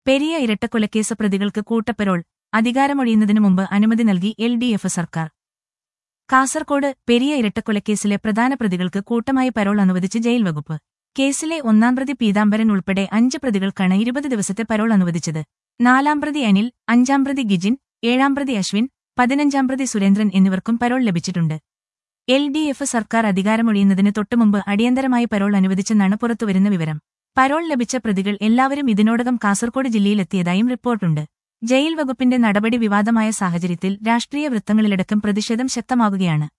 പെരിയ ഇരട്ടക്കൊലക്കേസ് പ്രതികൾക്ക് കൂട്ടപ്പരോൾ അധികാരമൊഴിയുന്നതിനു മുമ്പ് അനുമതി നൽകി എൽ ഡി എഫ് സർക്കാർ കാസർകോട് പെരിയ ഇരട്ടക്കൊലക്കേസിലെ പ്രധാന പ്രതികൾക്ക് കൂട്ടമായി പരോൾ അനുവദിച്ച് ജയിൽ വകുപ്പ് കേസിലെ ഒന്നാം പ്രതി പീതാംബരൻ ഉൾപ്പെടെ അഞ്ച് പ്രതികൾക്കാണ് ഇരുപത് ദിവസത്തെ പരോൾ അനുവദിച്ചത് നാലാം പ്രതി അനിൽ അഞ്ചാം പ്രതി ഗിജിൻ ഏഴാം പ്രതി അശ്വിൻ പതിനഞ്ചാം പ്രതി സുരേന്ദ്രൻ എന്നിവർക്കും പരോൾ ലഭിച്ചിട്ടുണ്ട് എൽ ഡി എഫ് സർക്കാർ അധികാരമൊഴിയുന്നതിന് തൊട്ടുമുമ്പ് അടിയന്തരമായി പരോൾ അനുവദിച്ചെന്നാണ് പുറത്തുവരുന്ന വിവരം പരോൾ ലഭിച്ച പ്രതികൾ എല്ലാവരും ഇതിനോടകം കാസർകോട് ജില്ലയിലെത്തിയതായും റിപ്പോർട്ടുണ്ട് ജയിൽ വകുപ്പിന്റെ നടപടി വിവാദമായ സാഹചര്യത്തിൽ രാഷ്ട്രീയ വൃത്തങ്ങളിലടക്കം പ്രതിഷേധം ശക്തമാകുകയാണ്